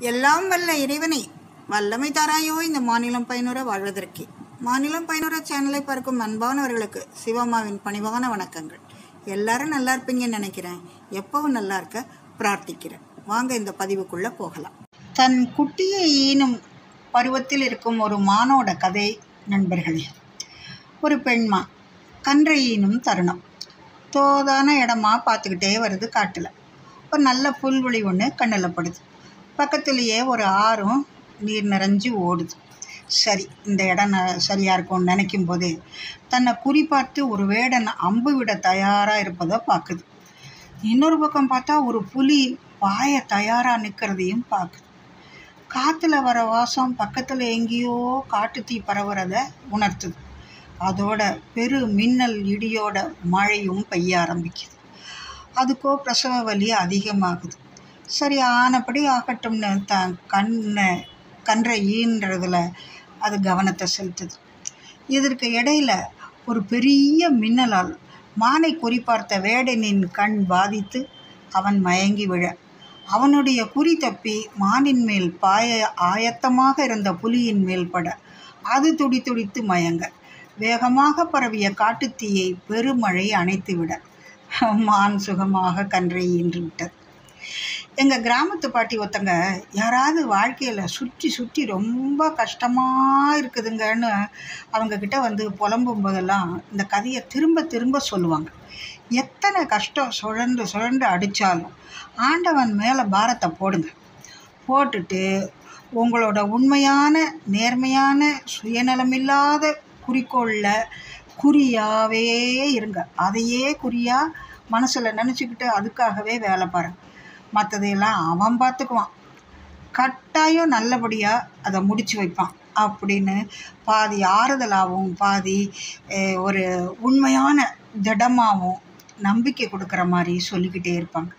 எல்லாம் வல்ல இறைவனை வல்லமை தாராயோ இந்த மாநிலம் பயனுற வாழ்வதற்கே மாநிலம் பயனுற சேனலை பார்க்கும் அன்பானவர்களுக்கு சிவம்மாவின் பணிவான வணக்கங்கள் எல்லாரும் நல்லா இருப்பீங்கன்னு நினைக்கிறேன் எப்பவும் நல்லா இருக்க பிரார்த்திக்கிறேன் வாங்க இந்த பதிவுக்குள்ள போகலாம் தன் குட்டியை ஈனும் பருவத்தில் இருக்கும் ஒரு மானோட கதை நண்பர்களே ஒரு பெண்மா கன்றை ஈனும் தருணம் தோதான இடமா பார்த்துக்கிட்டே வருது காட்டில் ஒரு நல்ல புல்வெளி ஒன்று கண்ணில் படுது பக்கத்துலேயே ஒரு ஆறும் நீர் நிறைஞ்சு ஓடுது சரி இந்த இடம் ந- சரியா இருக்கும்னு நினைக்கும் போது தன்னை குறிப்பார்த்து ஒரு வேடன் அம்பு விட தயாராக இருப்பதை பார்க்குது இன்னொரு பக்கம் பார்த்தா ஒரு புலி பாய தயாராக நிற்கிறதையும் பார்க்குது காற்றுல வர வாசம் பக்கத்தில் எங்கேயோ காட்டுத்தீ பரவுறத உணர்த்துது அதோட பெரு மின்னல் இடியோட மழையும் பெய்ய ஆரம்பிக்குது அதுக்கோ பிரசவ வலி அதிகமாகுது சரி ஆனபடி ஆகட்டும்னு த கண்ணை கன்றை ஈன்றதுல அது கவனத்தை செலுத்துது இதற்கு இடையில ஒரு பெரிய மின்னலால் மானை குறிப்பார்த்த வேடனின் கண் பாதித்து அவன் மயங்கி விழ அவனுடைய குறி தப்பி மானின் மேல் பாய ஆயத்தமாக இருந்த புலியின் மேல் பட அது துடி துடித்து மயங்க வேகமாக பரவிய காட்டுத்தீயை பெருமழை அணைத்துவிட மான் சுகமாக கன்றை ஈன்று விட்டது எங்கள் கிராமத்து பாட்டி ஒருத்தங்க யாராவது வாழ்க்கையில் சுற்றி சுற்றி ரொம்ப கஷ்டமாக இருக்குதுங்கன்னு அவங்கக்கிட்ட வந்து புலம்பும் போதெல்லாம் இந்த கதையை திரும்ப திரும்ப சொல்லுவாங்க எத்தனை கஷ்டம் சுழன்று சுழன்று அடித்தாலும் ஆண்டவன் மேலே பாரத்தை போடுங்க போட்டுட்டு உங்களோட உண்மையான நேர்மையான சுயநலமில்லாத குறிக்கோளில் குறியாவே இருங்க அதையே குறியாக மனசில் நினச்சிக்கிட்டு அதுக்காகவே வேலை பாருங்க மற்றதையெல்லாம் அவன் பார்த்துக்குவான் கட்டாயம் நல்லபடியாக அதை முடிச்சு வைப்பான் அப்படின்னு பாதி ஆறுதலாகவும் பாதி அஹ், ஒரு உண்மையான திடமாகவும் நம்பிக்கை கொடுக்குற மாதிரி சொல்லிக்கிட்டே இருப்பாங்க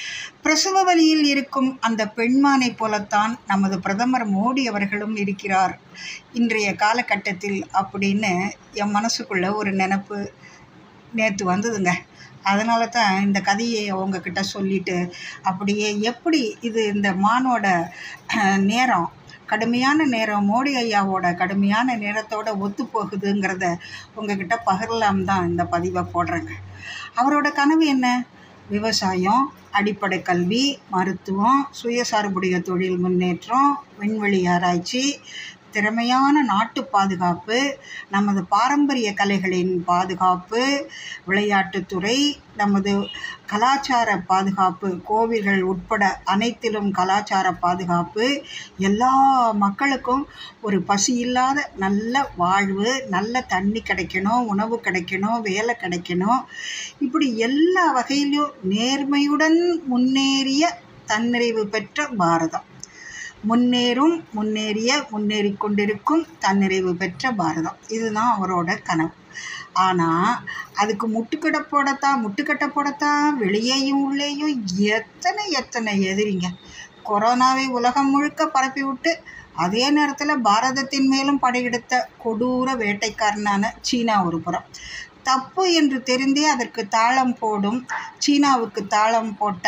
பிரசவ வலியில் இருக்கும் அந்த பெண்மானை போலத்தான் நமது பிரதமர் மோடி அவர்களும் இருக்கிறார் இன்றைய காலகட்டத்தில் அப்படின்னு என் மனசுக்குள்ள ஒரு நினப்பு நேற்று வந்ததுங்க அதனால தான் இந்த கதையை உங்ககிட்ட சொல்லிட்டு அப்படியே எப்படி இது இந்த மானோட அஹ், நேரம் கடுமையான நேரம் மோடி ஐயாவோட கடுமையான நேரத்தோட ஒத்து போகுதுங்கிறத உங்ககிட்ட பகிரலாம் தான் இந்த பதிவை போடுறேங்க அவரோட கனவு என்ன விவசாயம் அடிப்படை கல்வி மருத்துவம் சுயசார்புடைய தொழில் முன்னேற்றம் விண்வெளி ஆராய்ச்சி திறமையான நாட்டு பாதுகாப்பு நமது பாரம்பரிய கலைகளின் பாதுகாப்பு விளையாட்டுத்துறை நமது கலாச்சார பாதுகாப்பு கோவில்கள் உட்பட அனைத்திலும் கலாச்சார பாதுகாப்பு எல்லா மக்களுக்கும் ஒரு பசி இல்லாத நல்ல வாழ்வு நல்ல தண்ணி கிடைக்கணும் உணவு கிடைக்கணும் வேலை கிடைக்கணும் இப்படி எல்லா வகையிலும் நேர்மையுடன் முன்னேறிய தன்னிறைவு பெற்ற பாரதம் முன்னேறும் முன்னேறிய முன்னேறி கொண்டிருக்கும் தன்னிறைவு பெற்ற பாரதம் இதுதான் அவரோட கனவு ஆனால் அதுக்கு முட்டுக்கட்டை போடத்தான் முட்டுக்கட்டை போடத்தான் வெளியேயும் உள்ளேயும் எத்தனை எத்தனை எதிரிங்க கொரோனாவை உலகம் முழுக்க பரப்பி விட்டு அதே நேரத்தில் பாரதத்தின் மேலும் படையெடுத்த கொடூர வேட்டைக்காரனான சீனா ஒரு புறம் தப்பு என்று தெரிந்தே அதற்கு தாளம் போடும் சீனாவுக்கு தாளம் போட்ட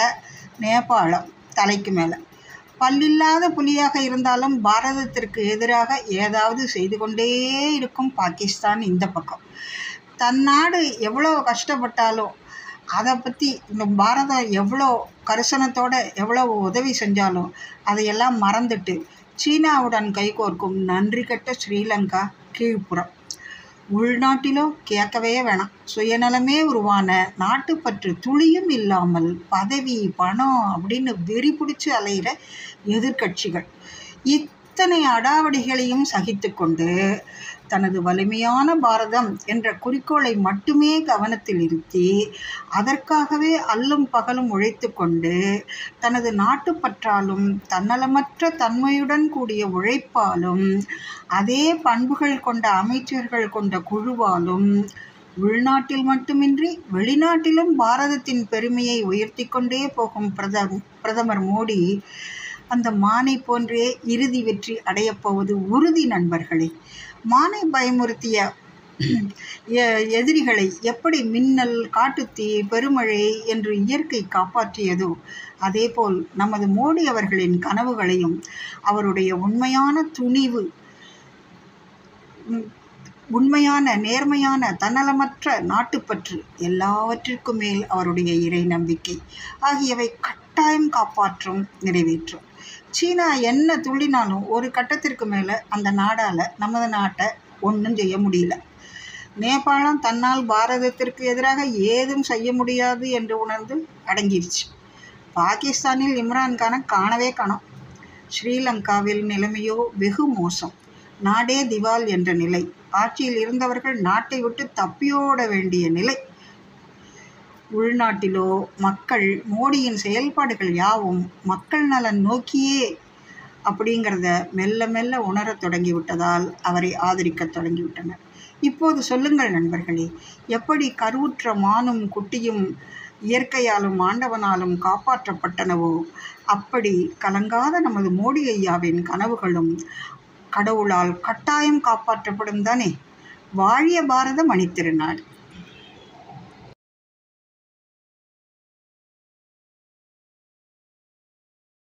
நேபாளம் தலைக்கு மேலே பல்லில்லாத புலியாக இருந்தாலும் பாரதத்திற்கு எதிராக ஏதாவது செய்து கொண்டே இருக்கும் பாகிஸ்தான் இந்த பக்கம் தன் நாடு எவ்வளோ கஷ்டப்பட்டாலும் அதை பற்றி இந்த பாரதம் எவ்வளோ கரிசனத்தோட எவ்வளோ உதவி செஞ்சாலும் அதையெல்லாம் மறந்துட்டு சீனாவுடன் கைகோர்க்கும் நன்றி கெட்ட ஸ்ரீலங்கா கீழ்ப்புறம் உள்நாட்டிலோ கேட்கவே வேணாம் சுயநலமே உருவான நாட்டுப்பற்று துளியும் இல்லாமல் பதவி பணம் அப்படின்னு வெறி பிடிச்சி அலையிற எதிர்க்கட்சிகள் இத்தனை அடாவடிகளையும் சகித்துக்கொண்டு தனது வலிமையான பாரதம் என்ற குறிக்கோளை மட்டுமே கவனத்தில் இருத்தி அதற்காகவே அல்லும் பகலும் உழைத்து கொண்டு தனது நாட்டுப்பற்றாலும் தன்னலமற்ற தன்மையுடன் கூடிய உழைப்பாலும் அதே பண்புகள் கொண்ட அமைச்சர்கள் கொண்ட குழுவாலும் உள்நாட்டில் மட்டுமின்றி வெளிநாட்டிலும் பாரதத்தின் பெருமையை உயர்த்தி கொண்டே போகும் பிரதம் பிரதமர் மோடி அந்த மானை போன்றே இறுதி வெற்றி அடையப் போவது உறுதி நண்பர்களே மானை பயமுறுத்திய எ- எதிரிகளை எப்படி மின்னல் காட்டுத்தீ பெருமழை என்று இயற்கை காப்பாற்றியதோ அதேபோல் நமது மோடி அவர்களின் கனவுகளையும் அவருடைய உண்மையான துணிவு உம், உண்மையான நேர்மையான தன்னலமற்ற நாட்டுப்பற்று எல்லாவற்றிற்கும் மேல் அவருடைய இறை நம்பிக்கை ஆகியவை கட்டாயம் காப்பாற்றும் நிறைவேற்றும் சீனா என்ன துள்ளினாலும் ஒரு கட்டத்திற்கு மேலே அந்த நாடால் நமது நாட்டை ஒன்றும் செய்ய முடியல நேபாளம் தன்னால் பாரதத்திற்கு எதிராக ஏதும் செய்ய முடியாது என்று உணர்ந்து அடங்கிருச்சு பாகிஸ்தானில் இம்ரான்கானை காணவே காணோம் ஸ்ரீலங்காவில் நிலைமையோ வெகு மோசம் நாடே திவால் என்ற நிலை ஆட்சியில் இருந்தவர்கள் நாட்டை விட்டு தப்பியோட வேண்டிய நிலை உள்நாட்டிலோ மக்கள் மோடியின் செயல்பாடுகள் யாவும் மக்கள் நலன் நோக்கியே அப்படிங்கிறத மெல்ல மெல்ல உணரத் தொடங்கிவிட்டதால் அவரை ஆதரிக்கத் தொடங்கிவிட்டனர் இப்போது சொல்லுங்கள் நண்பர்களே எப்படி கருவுற்ற மானும் குட்டியும் இயற்கையாலும் ஆண்டவனாலும் காப்பாற்றப்பட்டனவோ அப்படி கலங்காத நமது மோடி ஐயாவின் கனவுகளும் கடவுளால் கட்டாயம் காப்பாற்றப்படும் தானே வாழிய பாரத மணித்திருநாள்